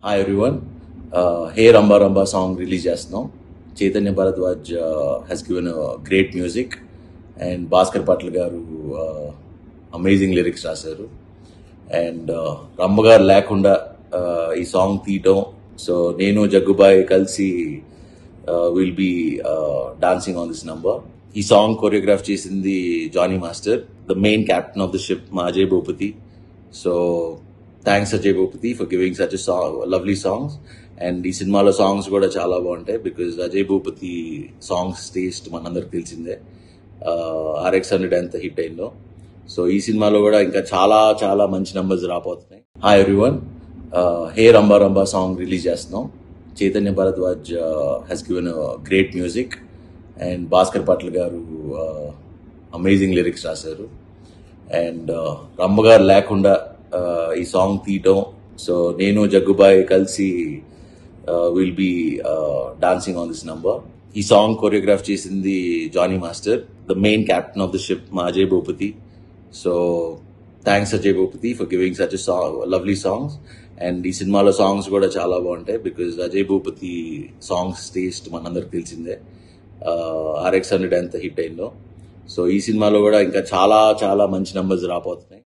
hi everyone hey Rambha Rambha song release చేస్తున్నాం Chaitanya Bharadwaj has given great music and Bhaskar Patil గారు amazing lyrics రాశారు and Rambha గారు లేకుండా uh, ఈ సాంగ్ తీయటం సో నేను జగ్గుబాయ్ కలిసి will be dancing on this number ఈ సాంగ్ కొరియోగ్రాఫ్ చేసింది Jani master the main captain of the ship మా Ajay Bhupathi so thanks Ajay Bhupathi for giving such song lovely songs and ఈ సినిమాలో సాంగ్స్ కూడా చాలా బాగుంటాయి because Ajay Bhupathi songs taste మనందరికి తెలిసిందే ఆర్ఎక్స్ హండ్రెడ్ ఎంత హిట్ అయిందో సో ఈ సినిమాలో కూడా ఇంకా చాలా చాలా మంచి నంబర్స్ రాబోతున్నాయి hi everyone hey Rambha Rambha song release చేస్తున్నాం Chaitanya Bharadwaj has given great music and Bhaskar Patil గారు అమేజింగ్ లిరిక్స్ రాశారు అండ్ రంబ గారు లేకుండా uh, ఈ సాంగ్ తీయటం సో నేను జగ్గుబాయ్ కలిసి will be dancing on this number ఈ సాంగ్ కొరియోగ్రాఫ్ చేసింది Jani master the main captain of the ship మా Ajay Bhupathi so thanks Ajay Bhupathi for giving such song lovely songs and ఈ సినిమాలో సాంగ్స్ కూడా చాలా బాగుంటాయి because Ajay Bhupathi songs taste మనందరికి తెలిసిందే ఆర్ఎక్స్ హండ్రెడ్ ఎంత హిట్ అయిందో సో ఈ సినిమాలో కూడా ఇంకా చాలా చాలా మంచి నంబర్స్ రాబోతున్నాయి